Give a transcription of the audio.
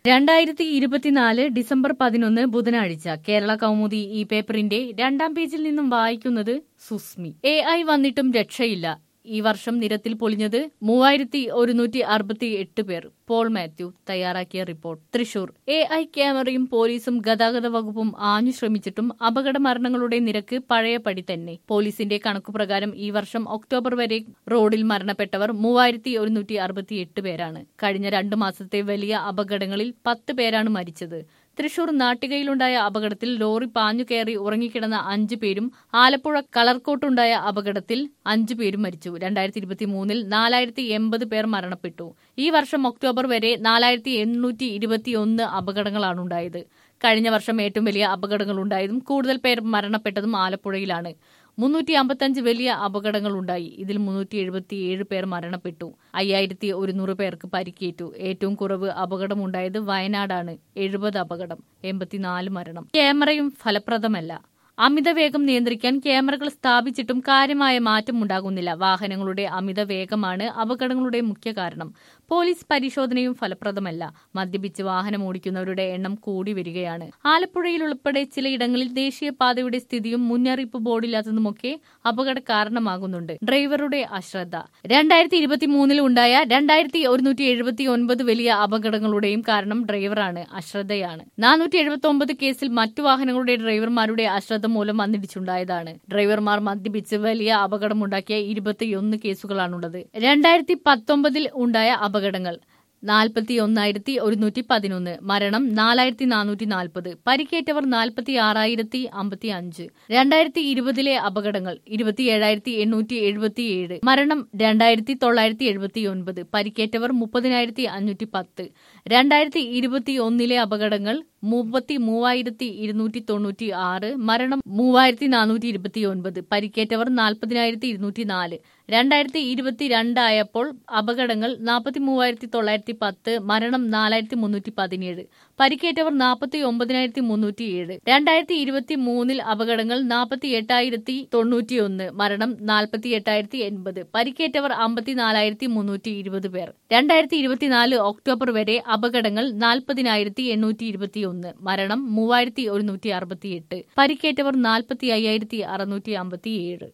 രണ്ടായിരത്തി ഇരുപത്തിനാല് ഡിസംബർ പതിനൊന്ന് ബുധനാഴ്ച കേരള കൗമുദി ഈ പേപ്പറിന്റെ രണ്ടാം പേജിൽ നിന്നും വായിക്കുന്നത് സുസ്മി എ ഐ വന്നിട്ടും രക്ഷയില്ല ഈ വർഷം നിരത്തിൽ പൊളിഞ്ഞത് മൂവായിരത്തി ഒരുന്നൂറ്റി അറുപത്തി എട്ട് പേർ പോൾ മാത്യു തയ്യാറാക്കിയ റിപ്പോർട്ട് തൃശൂർ എ ഐ ക്യാമറയും പോലീസും ഗതാഗത വകുപ്പും ആഞ്ഞു ശ്രമിച്ചിട്ടും അപകട മരണങ്ങളുടെ നിരക്ക് പഴയപടി തന്നെ പോലീസിന്റെ കണക്കുപ്രകാരം ഈ വർഷം ഒക്ടോബർ വരെ റോഡിൽ മരണപ്പെട്ടവർ മൂവായിരത്തി ഒരുന്നൂറ്റി അറുപത്തി എട്ട് പേരാണ് കഴിഞ്ഞ രണ്ടു മാസത്തെ വലിയ അപകടങ്ങളിൽ പത്ത് പേരാണ് മരിച്ചത് തൃശൂർ നാട്ടികയിലുണ്ടായ അപകടത്തിൽ ലോറി പാഞ്ഞു കയറി ഉറങ്ങിക്കിടന്ന അഞ്ചു പേരും ആലപ്പുഴ കളർക്കോട്ടുണ്ടായ അപകടത്തിൽ അഞ്ചു പേരും മരിച്ചു രണ്ടായിരത്തി ഇരുപത്തി മൂന്നിൽ നാലായിരത്തി എൺപത് പേർ മരണപ്പെട്ടു ഈ വർഷം ഒക്ടോബർ വരെ നാലായിരത്തി എണ്ണൂറ്റി ഇരുപത്തിയൊന്ന് അപകടങ്ങളാണ് ഉണ്ടായത് കഴിഞ്ഞ വർഷം ഏറ്റവും വലിയ അപകടങ്ങളുണ്ടായതും കൂടുതൽ പേർ മരണപ്പെട്ടതും ആലപ്പുഴയിലാണ് മുന്നൂറ്റി അമ്പത്തഞ്ച് വലിയ അപകടങ്ങളുണ്ടായി ഇതിൽ മുന്നൂറ്റി എഴുപത്തിയേഴ് പേർ മരണപ്പെട്ടു അയ്യായിരത്തി ഒരുന്നൂറ് പേർക്ക് പരിക്കേറ്റു ഏറ്റവും കുറവ് അപകടമുണ്ടായത് വയനാടാണ് എഴുപത് അപകടം എൺപത്തിനാല് മരണം ക്യാമറയും ഫലപ്രദമല്ല അമിത വേഗം നിയന്ത്രിക്കാൻ ക്യാമറകൾ സ്ഥാപിച്ചിട്ടും കാര്യമായ മാറ്റമുണ്ടാകുന്നില്ല വാഹനങ്ങളുടെ അമിത വേഗമാണ് അപകടങ്ങളുടെ മുഖ്യ കാരണം പോലീസ് പരിശോധനയും ഫലപ്രദമല്ല മദ്യപിച്ച് വാഹനം ഓടിക്കുന്നവരുടെ എണ്ണം കൂടി വരികയാണ് ആലപ്പുഴയിൽ ഉൾപ്പെടെ ചിലയിടങ്ങളിൽ ദേശീയപാതയുടെ സ്ഥിതിയും മുന്നറിയിപ്പ് ബോർഡില്ലാത്തതുമൊക്കെ അപകട കാരണമാകുന്നുണ്ട് ഡ്രൈവറുടെ അശ്രദ്ധ രണ്ടായിരത്തി ഇരുപത്തി മൂന്നിൽ ഉണ്ടായ രണ്ടായിരത്തി ഒരുന്നൂറ്റി എഴുപത്തി ഒൻപത് വലിയ അപകടങ്ങളുടെയും കാരണം ഡ്രൈവറാണ് അശ്രദ്ധയാണ് നാനൂറ്റി എഴുപത്തി ഒമ്പത് കേസിൽ മറ്റു വാഹനങ്ങളുടെ ഡ്രൈവർമാരുടെ അശ്രദ്ധ മൂലം വന്നിടിച്ചുണ്ടായതാണ് ഡ്രൈവർമാർ മദ്യപിച്ച് വലിയ അപകടമുണ്ടാക്കിയ ഇരുപത്തിയൊന്ന് കേസുകളാണുള്ളത് രണ്ടായിരത്തി പത്തൊമ്പതിൽ ഉണ്ടായ അപകടങ്ങൾ നാൽപ്പത്തി ഒന്നായിരത്തി ഒരുന്നൂറ്റി പതിനൊന്ന് മരണം നാലായിരത്തി നാനൂറ്റി നാൽപ്പത് പരിക്കേറ്റവർ നാൽപ്പത്തി ആറായിരത്തി അമ്പത്തി അഞ്ച് രണ്ടായിരത്തി ഇരുപതിലെ അപകടങ്ങൾ ഇരുപത്തിയേഴായിരത്തി എണ്ണൂറ്റി എഴുപത്തിയേഴ് മരണം രണ്ടായിരത്തി തൊള്ളായിരത്തി എഴുപത്തി ഒൻപത് പരിക്കേറ്റവർ മുപ്പതിനായിരത്തി അഞ്ഞൂറ്റി പത്ത് രണ്ടായിരത്തി ഇരുപത്തി ഒന്നിലെ അപകടങ്ങൾ മുപ്പത്തി മൂവായിരത്തി ഇരുന്നൂറ്റി തൊണ്ണൂറ്റി ആറ് മരണം മൂവായിരത്തി നാനൂറ്റി ഇരുപത്തി ഒൻപത് പരിക്കേറ്റവർ നാൽപ്പതിനായിരത്തി ഇരുന്നൂറ്റി നാല് രണ്ടായിരത്തി ഇരുപത്തിരണ്ടായപ്പോൾ അപകടങ്ങൾ നാൽപ്പത്തി മൂവായിരത്തി തൊള്ളായിരത്തി പത്ത് മരണം നാലായിരത്തി മുന്നൂറ്റി പതിനേഴ് പരിക്കേറ്റവർ നാൽപ്പത്തി ഒമ്പതിനായിരത്തി മുന്നൂറ്റിയേഴ് രണ്ടായിരത്തി ഇരുപത്തി മൂന്നിൽ അപകടങ്ങൾ നാൽപ്പത്തി എട്ടായിരത്തി തൊണ്ണൂറ്റിയൊന്ന് മരണം നാൽപ്പത്തി എട്ടായിരത്തി എൺപത് പരിക്കേറ്റവർ അമ്പത്തിനാലായിരത്തി മുന്നൂറ്റി ഇരുപത് പേർ രണ്ടായിരത്തി ഇരുപത്തിനാല് ഒക്ടോബർ വരെ അപകടങ്ങൾ നാൽപ്പതിനായിരത്തി എണ്ണൂറ്റി ഇരുപത്തിയൊന്ന് മരണം മൂവായിരത്തി ഒരുന്നൂറ്റി അറുപത്തിയെട്ട് പരിക്കേറ്റവർ നാൽപ്പത്തി അയ്യായിരത്തി അറുന്നൂറ്റി അമ്പത്തിയേഴ്